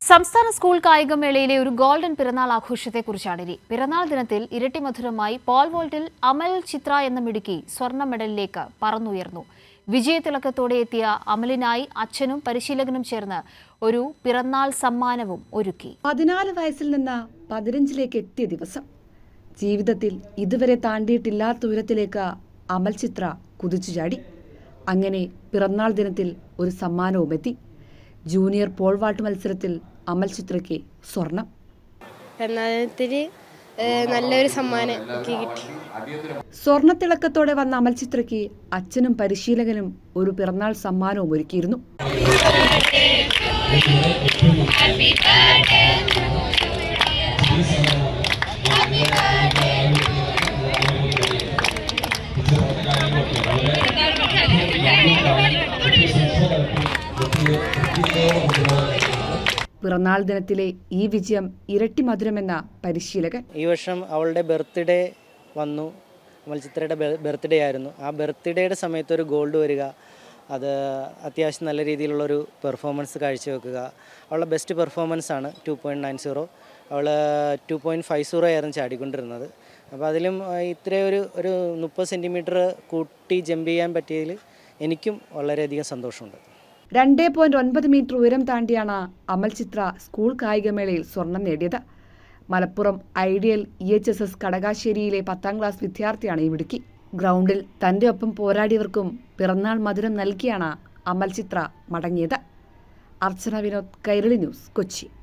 സംസ്ഥാന സ്കൂൾ കായികമേളയിലെ ഒരു ഗോൾഡൻ പിറന്നാൾ ആഘോഷത്തെക്കുറിച്ചാണ് ഇനി പിറന്നാൾ ദിനത്തിൽ ഇരട്ടി മധുരമായി പോൾ വോൾട്ടിൽ അമൽ ചിത്ര എന്ന മിടുക്കി സ്വർണ്ണ മെഡലിലേക്ക് പറന്നുയർന്നു വിജയതിളക്കത്തോടെ എത്തിയ അമലിനായി അച്ഛനും പരിശീലകനും ചേർന്ന് ഒരു പിറന്നാൾ സമ്മാനവും ഒരുക്കി പതിനാല് വയസ്സിൽ നിന്ന് പതിനഞ്ചിലേക്ക് എത്തിയ ദിവസം ജീവിതത്തിൽ ഇതുവരെ താണ്ടിയിട്ടില്ലാത്ത ഉയരത്തിലേക്ക് അമൽ ചിത്ര കുതിച്ചു ചാടി അങ്ങനെ പിറന്നാൾ ദിനത്തിൽ ഒരു സമ്മാനവും എത്തി ജൂനിയർ പോൾ വാൾട്ട് മത്സരത്തിൽ അമൽ ചിത്രയ്ക്ക് സ്വർണം പിറന്നാളത്തിന് നല്ലൊരു സമ്മാനം എനിക്ക് കിട്ടി സ്വർണത്തിളക്കത്തോടെ വന്ന അമൽ ചിത്രയ്ക്ക് അച്ഛനും പരിശീലകനും ഒരു പിറന്നാൾ സമ്മാനവും ഒരുക്കിയിരുന്നു പിറന്നാൾ ദിനത്തിലെ ഈ വിജയം ഇരട്ടി മധുരമെന്ന പരിശീലകൻ ഈ വർഷം അവളുടെ ബർത്ത്ഡേ വന്നു മത്ചിത്രയുടെ ബർത്ത്ഡേ ആയിരുന്നു ആ ബർത്ത്ഡേയുടെ സമയത്ത് ഒരു ഗോൾഡ് വരിക അത് അത്യാവശ്യം നല്ല രീതിയിലുള്ളൊരു പെർഫോമൻസ് കാഴ്ചവെക്കുക അവളുടെ ബെസ്റ്റ് പെർഫോമൻസ് ആണ് ടു പോയിൻറ്റ് നയൻ സീറോ അവൾ ടു പോയിൻറ്റ് ഫൈവ് സീറോ ആയിരുന്നു ചാടിക്കൊണ്ടിരുന്നത് അപ്പോൾ അതിലും ആ, ഇത്രയും ഒരു ഒരു മുപ്പത് സെൻറ്റിമീറ്റർ കൂട്ടി ജമ്പ് ചെയ്യാൻ പറ്റിയതിൽ എനിക്കും വളരെയധികം സന്തോഷമുണ്ട് രണ്ടേ പോയിന്റ് ഒൻപത് മീറ്റർ ഉയരം താണ്ടിയാണ് അമൽ ചിത്ര സ്കൂൾ കായികമേളയിൽ സ്വർണം നേടിയത് Malappuram ideal E H S S കടകാശ്ശേരിയിലെ പത്താം ക്ലാസ് വിദ്യാർത്ഥിയാണ് ഈ മിടുക്കി ഗ്രൗണ്ടിൽ തന്റെ ഒപ്പം പോരാടിയവർക്കും പിറന്നാൾ മധുരം നൽകിയാണ് അമൽ ചിത്ര മടങ്ങിയത് അർച്ചന വിനോദ് കൈരളി ന്യൂസ് കൊച്ചി